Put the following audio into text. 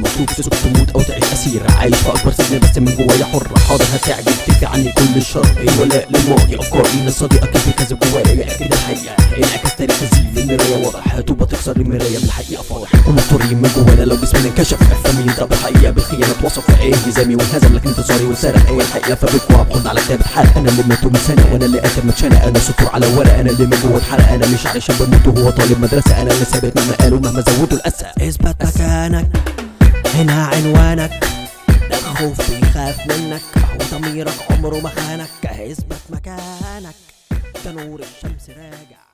مطلوب تسكت تموت او تعيش اسير عايش في اكبر سجن بس من جوايا حر حاضر هتعجب تكفي عني كل الشر الولاء للماضي افكاري من صديقك في كذب جوايا اكيد الحقيقه انعكاس تاريخ تزيد المرايه واضح طوبه تكسر المرايه من الحقيقه فاضح ومضطرين من جوانا لو جسمنا انكشف افهمي طب الحقيقه بالخيانه اتوصف ايه الزامي وانهزم لكن انتصاري وسرق ايه الحقيقه فبكوا بحط على كتاب اتحرق انا اللي مات من سنه وانا اللي قاتل متشنق انا سطور على ورق انا اللي من جوه اتحرق انا مش علشان بموت وهو طالب مدرسه انا اللي ثابت مهما قالوا مهما زودوا الاسى اثبت مكانك هنا عنوانك ده الخوف بيخاف منك وضميرك عمره ما خانك اثبت مكانك ده نور الشمس راجع